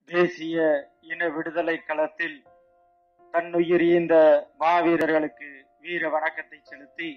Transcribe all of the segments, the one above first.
தேசிய இன விடுதலை களத்தில் தன்னுயிர் ஈந்த மாவீரர்களுக்கு வீர வணக்கத்தை செலுத்தி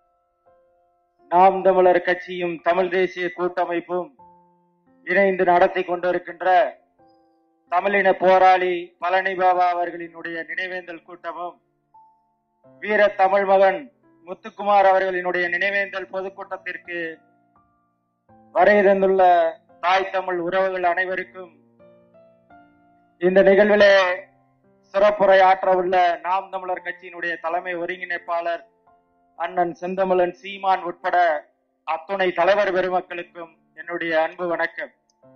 நாம் தமிழர் கட்சியும் தமிழ் தேசிய கூட்டமைப்பும் இணைந்து நடத்தி கொண்டிருக்கின்ற தமிழின போராளி பழனி பாபா அவர்களினுடைய நினைவேந்தல் கூட்டமும் வீர தமிழ் மகன் முத்துக்குமார் அவர்களினுடைய நினைவேந்தல் பொதுக்கூட்டத்திற்கு வரை தந்துள்ள தாய் தமிழ் உறவுகள் அனைவருக்கும் இந்த நிகழ்விலே சிறப்புரை ஆற்ற உள்ள நாம் தமிழர் கட்சியினுடைய தலைமை ஒருங்கிணைப்பாளர் அண்ணன் செந்தமிழன் சீமான் உட்பட அத்துணை தலைவர் பெருமக்களுக்கும் என்னுடைய அன்பு வணக்கம்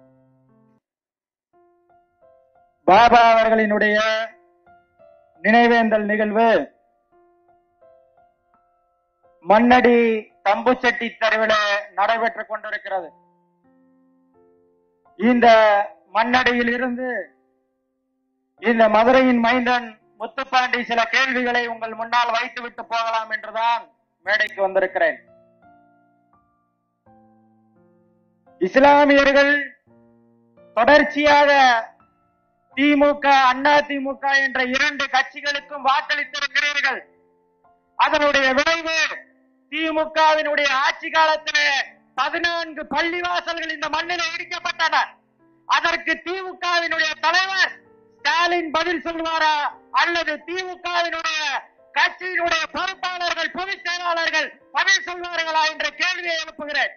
பாபா அவர்களினுடைய நினைவேந்தல் நிகழ்வு மண்ணடி தம்புச்செட்டி தெருவில நடைபெற்றுக் கொண்டிருக்கிறது இந்த மண்ணடியில் இருந்து இந்த மதுரையின் மைந்தன் முத்துப்பாண்டி சில கேள்விகளை உங்கள் முன்னால் வைத்துவிட்டு போகலாம் என்றுதான் மேடைக்கு வந்திருக்கிறேன் இஸ்லாமியர்கள் தொடர்ச்சியாக திமுக அண்ணா திமுக என்ற இரண்டு கட்சிகளுக்கும் வாக்களித்திருக்கிறீர்கள் அதனுடைய விளைவு திமுகவினுடைய ஆட்சி காலத்திலே பதினான்கு பள்ளிவாசல்கள் இந்த மண்ணில் இடிக்கப்பட்டன அதற்கு திமுகவினுடைய தலைவர் ஸ்டாலின் பதில் சொல்வாரா அல்லது திமுகவினுடைய கட்சியினுடைய பொறுப்பாளர்கள் பொதுச் செயலாளர்கள் பதில் சொல்வார்களா என்ற கேள்வியை எழுப்புகிறேன்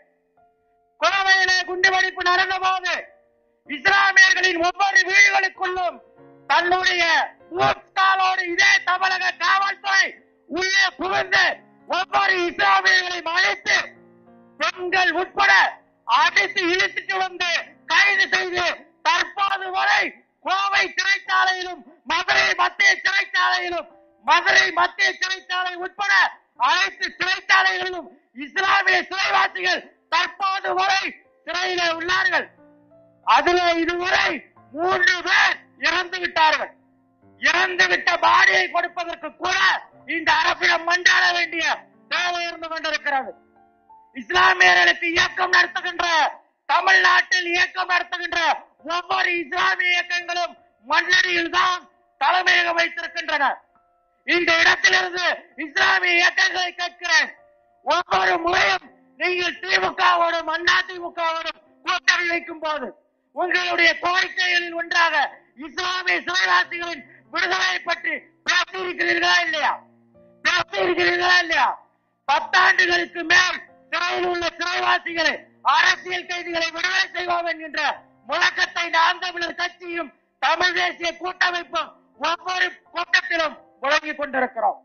கோவையிலே குண்டுவெடிப்பு நடந்த போது இஸ்லாமியர்களின் ஒவ்வொரு வீடுகளுக்குள்ளும் தன்னுடைய பூட்காலோடு இதே தமிழக காவல்துறை உள்ளே புகுந்து ஒவ்வொரு இஸ்லாமியர்களையும் அழைத்து பெண்கள் உட்பட அடித்து இழுத்துட்டு வந்து கைது செய்து தற்போது வரை கோவை சிறைச்சாலையிலும் மதுரை மத்திய சிறைச்சாலையிலும் மதுரை மத்திய சிறைச்சாலை உட்பட அனைத்து சிறைச்சாலைகளிலும் இஸ்லாமிய சிறைவாசிகள் தற்போது வரை சிறையிலே உள்ளார்கள் அதுல இதுவரை மூன்று பேர் இறந்து விட்டார்கள் இறந்து விட்ட பாடியை கொடுப்பதற்கு கூட இந்த அரசிடம் மன்றாட வேண்டிய தேவை இருந்து கொண்டிருக்கிறது இஸ்லாமியர்களுக்கு இயக்கம் நடத்துகின்ற தமிழ்நாட்டில் இயக்கம் நடத்துகின்ற ஒவ்வொரு இஸ்லாமிய இயக்கங்களும் மண்ணடியில் தான் தலைமையகம் வைத்திருக்கின்றன இந்த இடத்திலிருந்து இஸ்லாமிய இயக்கங்களை கேட்கிறேன் ஒவ்வொரு முறையும் நீங்கள் திமுகவோடும் அண்ணா திமுகவோடும் கூட்டணி வைக்கும் போது உங்களுடைய கோரிக்கைகளில் ஒன்றாக இஸ்லாமிய சிறைவாசிகளின் விடுதலை பற்றி பேசியிருக்கிறீர்களா இல்லையா பேசியிருக்கிறீர்களா இல்லையா பத்தாண்டுகளுக்கு மேல் சிறையில் உள்ள சிறைவாசிகளை அரசியல் கைதிகளை விடுதலை செய்வோம் என்கின்ற முழக்கத்தை நாம் தமிழர் கட்சியும் தமிழ் தேசிய கூட்டமைப்பும் ஒவ்வொரு கூட்டத்திலும் முழங்கிக் கொண்டிருக்கிறோம்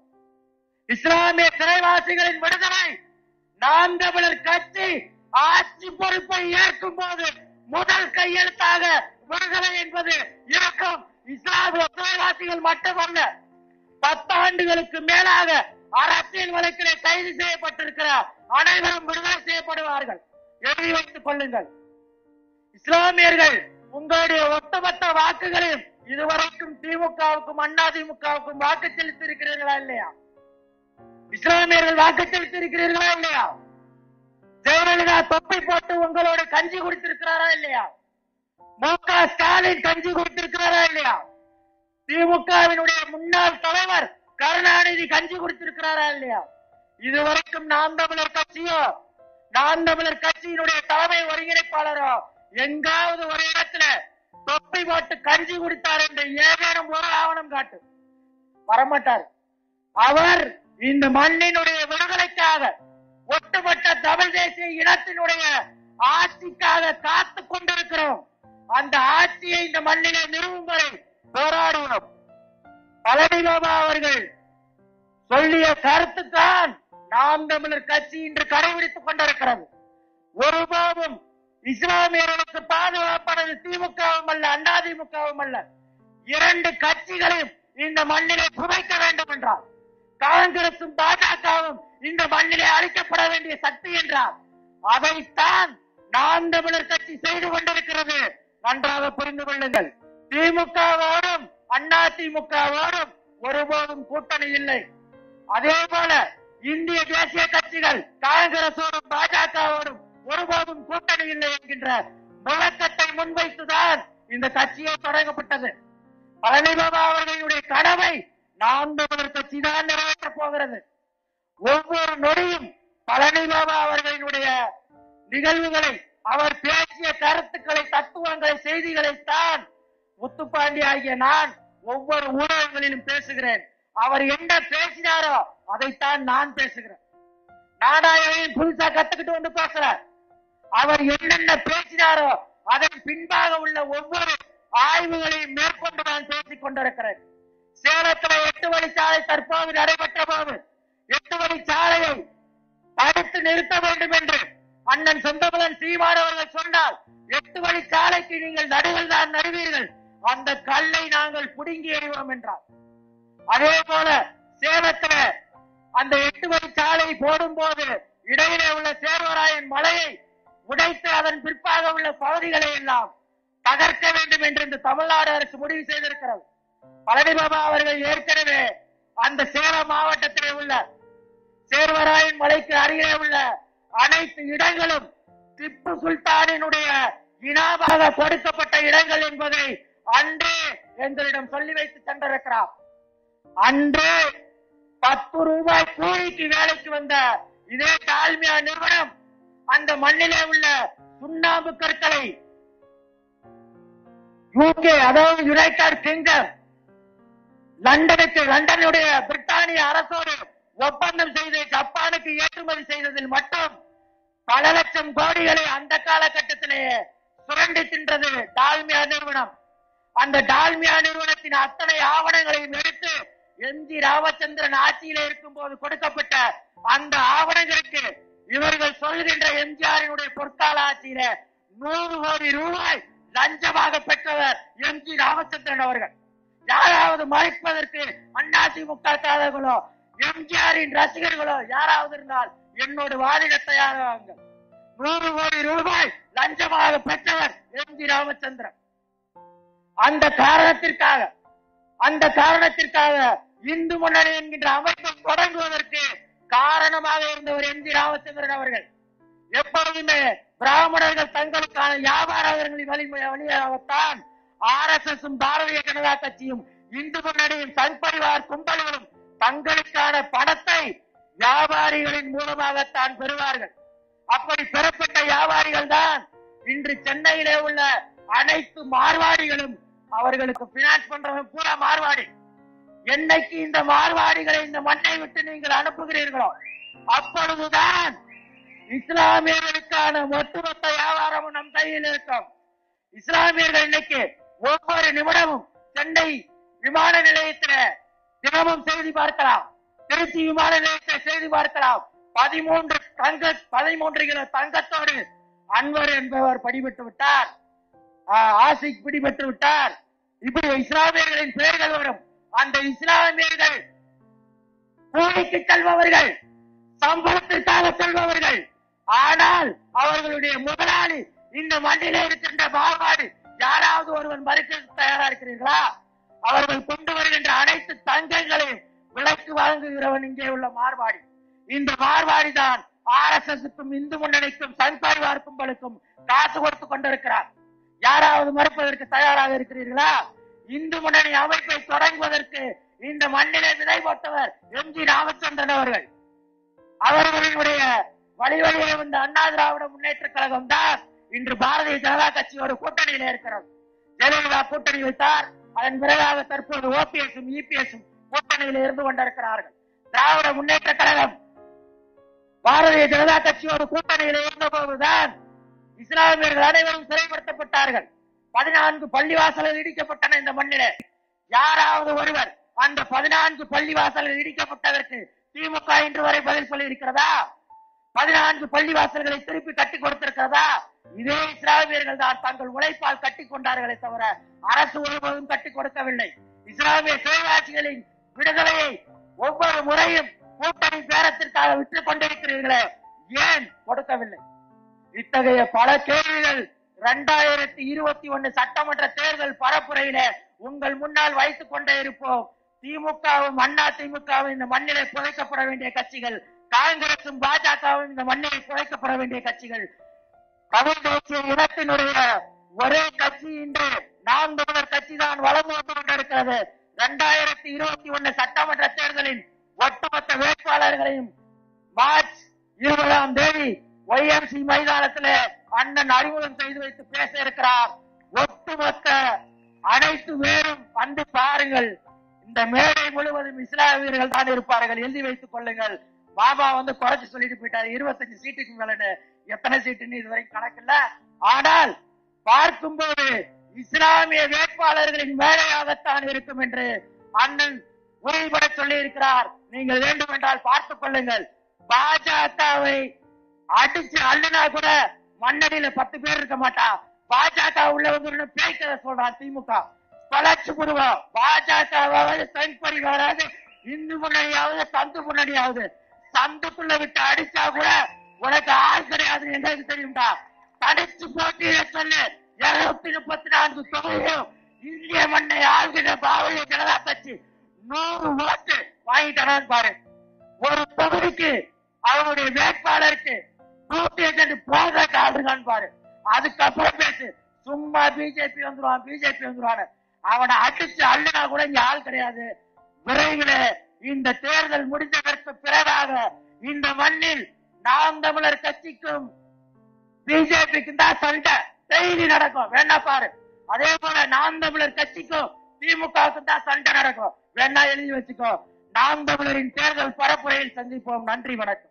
இஸ்லாமிய சிறைவாசிகளின் விடுதலை நாம் தமிழர் கட்சி ஆட்சி பொறுப்பை ஏற்கும் போது முதல் கையெழுத்தாக விடுதலை என்பது இருக்கும் இஸ்லாமிய சிறைவாசிகள் மட்டுமல்ல பத்தாண்டுகளுக்கு மேலாக அரசியல் வழக்கிலே கைது செய்யப்பட்டிருக்கிற அனைவரும் விடுதலை செய்யப்படுவார்கள் எழுதி வைத்துக் கொள்ளுங்கள் இஸ்லாமியர்கள் உங்களுடைய ஒட்டுமொத்த வாக்குகளையும் இதுவரைக்கும் திமுகவுக்கும் அண்ணா திமுகவுக்கும் வாக்கு செலுத்தியிருக்கிறீர்களா இல்லையா இஸ்லாமியர்கள் வாக்கு செலுத்தியிருக்கிறீர்களா இல்லையா ஜெயலலிதா தொப்பை போட்டு உங்களோட கஞ்சி குடித்திருக்கிறாரா இல்லையா மு க ஸ்டாலின் கஞ்சி குடித்திருக்கிறாரா இல்லையா திமுகவினுடைய முன்னாள் தலைவர் கருணாநிதி கஞ்சி குடித்திருக்கிறாரா இல்லையா இதுவரைக்கும் நாம் தமிழர் கட்சியோ நாம் தமிழர் கட்சியினுடைய தலைமை ஒருங்கிணைப்பாளரோ எங்காவது ஒரு இடத்துல தொப்பை போட்டு கஞ்சி குடித்தார் என்று ஏதேனும் ஒரு ஆவணம் காட்டு வரமாட்டார் அவர் இந்த மண்ணினுடைய விடுதலைக்காக ஒட்டுமொத்த தமிழ் தேசிய இனத்தினுடைய ஆட்சிக்காக காத்து கொண்டிருக்கிறோம் அந்த ஆட்சியை இந்த மண்ணிலே நிறுவும் வரை போராடுவோம் பழனி பாபா அவர்கள் சொல்லிய கருத்து தான் நாம் தமிழர் கட்சி இன்று கடைபிடித்துக் கொண்டிருக்கிறது ஒருபோதும் இஸ்லாமியர்களுக்கு பாதுகாப்பானது திமுகவும் அல்ல அண்ணா திமுகவும் அல்ல இரண்டு கட்சிகளையும் இந்த மண்ணிலே புதைக்க வேண்டும் என்றார் காங்கிரசும் பாஜகவும் இந்த மண்ணிலே அழிக்கப்பட வேண்டிய சக்தி என்றார் அதைத்தான் நாம் தமிழர் கட்சி செய்து கொண்டிருக்கிறது நன்றாக புரிந்து கொள்ளுங்கள் திமுகவோடும் அண்ணா திமுகவோடும் ஒருபோதும் கூட்டணி இல்லை அதே போல இந்திய தேசிய கட்சிகள் காங்கிரசோடும் பாஜகவோடும் ஒருபோதும் கூட்டணி இல்லை என்கின்ற முழக்கத்தை முன்வைத்துதான் இந்த கட்சியே தொடங்கப்பட்டது பழனிபாபா அவர்களுடைய கனவை நாம் தமிழர் கட்சி தான் நிறைவேற்றப் போகிறது ஒவ்வொரு நொடியும் பழனிபாபா அவர்களினுடைய நிகழ்வுகளை அவர் பேசிய கருத்துக்களை தத்துவங்களை செய்திகளை தான் முத்துப்பாண்டி ஆகிய நான் ஒவ்வொரு ஊடகங்களிலும் பேசுகிறேன் அவர் என்ன பேசினாரோ அதைத்தான் நான் பேசுகிறேன் நாடாயையும் புதுசா கத்துக்கிட்டு வந்து பேசுறார் அவர் என்னென்ன பேசினாரோ அதன் பின்பாக உள்ள ஒவ்வொரு ஆய்வுகளையும் மேற்கொண்டு நான் பேசிக் கொண்டிருக்கிறேன் சேலத்துல எட்டு வழிச்சாலை தற்போது நடைபெற்ற போது எட்டு வழிச்சாலையை தடுத்து நிறுத்த வேண்டும் என்று அண்ணன் சொந்தமலன் சீமான் அவர்கள் சொன்னால் எட்டு வழி சாலைக்கு நீங்கள் நடுகள் தான் நடுவீர்கள் அந்த கல்லை நாங்கள் புடுங்கி எறிவோம் என்றார் அதே போல சேலத்துல அந்த எட்டு வழி சாலை போடும் போது இடையிலே உள்ள சேர்வராயன் மலையை உடைத்து அதன் பிற்பாக உள்ள பகுதிகளை எல்லாம் தகர்க்க வேண்டும் என்று இந்த தமிழ்நாடு அரசு முடிவு செய்திருக்கிறது பழனிபாபா அவர்கள் ஏற்கனவே அந்த சேலம் மாவட்டத்திலே உள்ள சேர்வராயன் மலைக்கு அருகே உள்ள அனைத்து இடங்களும் திப்பு சுல்தானினுடைய இனாமாக கொடுக்கப்பட்ட இடங்கள் என்பதை அன்றே எங்களிடம் சொல்லி வைத்து சென்றிருக்கிறார் அன்று பத்து ரூபாய் கூலிக்கு வேலைக்கு வந்த இதே டால்மியா நிறுவனம் அந்த மண்ணிலே உள்ள சுண்ணாம்பு கற்களை யூகே அதாவது யுனைடெட் கிங்டம் லண்டனுக்கு லண்டனுடைய பிரிட்டானிய அரசோடு ஒப்பந்தம் செய்து ஜப்பானுக்கு ஏற்றுமதி செய்ததில் மட்டும் பல லட்சம் கோடிகளை அந்த காலகட்டத்திலேயே சுரண்டி தின்றது டால்மியா நிறுவனம் அந்த டால்மியா நிறுவனத்தின் அத்தனை ஆவணங்களையும் எடுத்து எம் ஜி ராமச்சந்திரன் ஆட்சியிலே இருக்கும் போது கொடுக்கப்பட்ட அந்த ஆவணங்களுக்கு இவர்கள் சொல்கின்ற எம்ஜிஆரினுடைய பொற்கால ஆட்சியில நூறு கோடி ரூபாய் லஞ்சமாக பெற்றவர் எம் ஜி ராமச்சந்திரன் அவர்கள் யாராவது மறைப்பதற்கு அதிமுக காரர்களோ எம்ஜிஆரின் ரசிகர்களோ யாராவது இருந்தால் என்னோடு வாதிட தயாராக நூறு கோடி ரூபாய் லஞ்சமாக பெற்றவர் எம் ஜி ராமச்சந்திரன் அந்த காரணத்திற்காக அந்த காரணத்திற்காக இந்து முன்னணி என்கின்ற அமைப்பை தொடங்குவதற்கு காரணமாக இருந்தவர் எம் ஜி ராமச்சந்திரன் அவர்கள் எப்பொழுதுமே பிராமணர்கள் தங்களுக்கான வியாபாரங்களின் வலிமை வழியாகத்தான் R S S Bharatiya Janata கட்சியும் இந்து முன்னணியும் சங் பரிவார் கும்பல்களும் தங்களுக்கான பணத்தை வியாபாரிகளின் மூலமாகத்தான் பெறுவார்கள் அப்படி பெறப்பட்ட வியாபாரிகள் தான் இன்று சென்னையிலே உள்ள அனைத்து மார்வாடிகளும் அவர்களுக்கு பினான்ஸ் பண்றவன் பூரா மார்வாடி என்னைக்கு இந்த மார்வாடிகளை இந்த மண்ணை விட்டு நீங்கள் அனுப்புகிறீர்களோ அப்பொழுதுதான் இஸ்லாமியர்களுக்கான ஒட்டுமொத்த வியாபாரமும் நம் கையில் இருக்கும் இஸ்லாமியர்கள் இன்னைக்கு ஒவ்வொரு நிமிடமும் சென்னை விமான நிலையத்துல தினமும் செய்தி பார்க்கலாம் திருச்சி விமான நிலையத்தில் செய்தி பார்க்கலாம் பதிமூன்று தங்க பதிமூன்று கிலோ தங்கத்தோடு அன்வர் என்பவர் படிபட்டு விட்டார் ஆஹ், ஆசிக் பிடிபட்டு விட்டார் இப்படி இஸ்லாமியர்களின் பெயர்கள் வரும் அந்த இஸ்லாமியர்கள் கூலிக்கு செல்பவர்கள் சம்பளத்திற்காக செல்பவர்கள் ஆனால் அவர்களுடைய முதலாளி இந்த மண்ணிலே இருக்கின்ற மாறுபாடு யாராவது ஒருவன் மறுக்க தயாரா இருக்கிறீர்களா அவர்கள் கொண்டு வருகின்ற அனைத்து தங்கங்களையும் விலைக்கு வாங்குகிறவன் இங்கே உள்ள மார்வாடி இந்த மார்வாடி தான் ஆர் எஸ் எஸ்க்கும் இந்து முன்னணிக்கும் சங் பரிவார் கும்பலுக்கும் காசு கொடுத்து கொண்டிருக்கிறார் யாராவது மறுப்பதற்கு தயாராக இருக்கிறீர்களா இந்து முன்னணி அமைப்பை தொடங்குவதற்கு இந்த மண்ணிலே விதை போட்டவர் எம் ஜி ராமச்சந்திரன் அவர்கள் அவர்களுடைய வழி வழியே வந்த அண்ணா திராவிட முன்னேற்ற கழகம் தான் இன்று பாரதிய ஜனதா கட்சியோட கூட்டணியில இருக்கிறது ஜெயலலிதா கூட்டணி வைத்தார் அதன் பிறகாக தற்போது ஓபிஎஸும் இபிஎஸும் கூட்டணியில் இருந்து கொண்டிருக்கிறார்கள் திராவிட முன்னேற்ற கழகம் பாரதிய ஜனதா கட்சியோடு கூட்டணியில் இருந்த போதுதான் இஸ்லாமியர்கள் அனைவரும் சிறைப்படுத்தப்பட்டார்கள் பதினான்கு பள்ளிவாசல்கள் இடிக்கப்பட்டன இந்த மண்ணிலே யாராவது ஒருவர் அந்த பதினான்கு பள்ளிவாசல்கள் இடிக்கப்பட்டதற்கு திமுக இன்று வரை பதில் சொல்லி இருக்கிறதா பதினான்கு பள்ளிவாசல்களை திருப்பி கட்டி கொடுத்திருக்கிறதா இதே இஸ்லாமியர்கள் தான் தங்கள் உழைப்பால் கட்டி கொண்டார்களே தவிர அரசு ஒருபோதும் கட்டி கொடுக்கவில்லை இஸ்லாமிய சிறைவாசிகளின் விடுதலையை ஒவ்வொரு முறையும் கூட்டணி பேரத்திற்காக விட்டுக் கொண்டிருக்கிறீர்களே ஏன் கொடுக்கவில்லை இத்தகைய பல கேள்விகள் இரண்டாயிரத்தி இருபத்தி ஒன்னு சட்டமன்ற தேர்தல் பரப்புரையில உங்கள் முன்னால் வைத்துக் கொண்டே இருப்போம் திமுகவும் அண்ணா திமுகவும் இந்த மண்ணிலே புதைக்கப்பட வேண்டிய கட்சிகள் காங்கிரசும் பாஜகவும் இந்த மண்ணிலே புதைக்கப்பட வேண்டிய கட்சிகள் தமிழ் தேசிய இனத்தினுடைய ஒரே கட்சி இன்று நாம் தமிழர் கட்சி தான் வளம் வந்து கொண்டிருக்கிறது இரண்டாயிரத்தி இருபத்தி ஒன்னு சட்டமன்ற தேர்தலின் ஒட்டுமொத்த வேட்பாளர்களையும் மார்ச் இருபதாம் தேதி ஒய்எம்சி மைதானத்தில் அண்ணன் அறிமுகம் செய்து வைத்து பேச இருக்கிறார் ஒட்டுமொத்த அனைத்து பேரும் வந்து பாருங்கள் இந்த மேடை முழுவதும் இஸ்லாமியர்கள் தான் இருப்பார்கள் எழுதி வைத்துக் கொள்ளுங்கள் பாபா வந்து குறைச்சு சொல்லிட்டு போயிட்டாரு இருபத்தஞ்சு சீட்டுக்கு மேலன்னு எத்தனை சீட்டுன்னு இதுவரைக்கும் கணக்கில்ல ஆனால் பார்க்கும்போது இஸ்லாமிய வேட்பாளர்களின் மேடையாகத்தான் இருக்கும் என்று அண்ணன் உறுதிபட சொல்லி இருக்கிறார் நீங்கள் வேண்டும் என்றால் பார்த்துக் கொள்ளுங்கள் பாஜகவை அடிச்சு அள்ளுனா கூட மண்ணடியில பத்து பேர் இருக்க மாட்டா பாஜக உள்ள வந்து பேய்க்கதை சொல்றான் திமுக வளர்ச்சி புருவம் பாஜகவாவது சங் பரிவாராவது இந்து முன்னணியாவது சந்து முன்னணியாவது சந்துக்குள்ள விட்டு அடிச்சா கூட உனக்கு ஆள் கிடையாது எங்களுக்கு தெரியும்டா தடிச்சு போட்டியிட சொல்லு இருநூத்தி முப்பத்தி நான்கு தொகையும் இந்திய மண்ணை ஆள்கிற பாரதிய ஜனதா கட்சி நூறு ஓட்டு வாங்கிட்டானு பாரு ஒரு தொகுதிக்கு அவனுடைய வேட்பாளருக்கு நூத்தி எட்டு போக ஆடுறான்னு பாரு அதுக்கப்புறம் பேசு சும்மா பிஜேபி வந்துருவான் பிஜேபி வந்துருவான் அவனை அடிச்சு அள்ளினா கூட இங்க ஆள் கிடையாது விரைவில் இந்த தேர்தல் முடிந்ததற்கு பிறகாக இந்த மண்ணில் நாம் தமிழர் கட்சிக்கும் பிஜேபிக்கும் தான் சண்டை டெய்லி நடக்கும் வேணா பாரு அதே போல நாம் தமிழர் கட்சிக்கும் திமுகவுக்கும் தான் சண்டை நடக்கும் வேணா எழுதி வச்சுக்கோ நாம் தமிழரின் தேர்தல் பரப்புரையில் சந்திப்போம் நன்றி வணக்கம்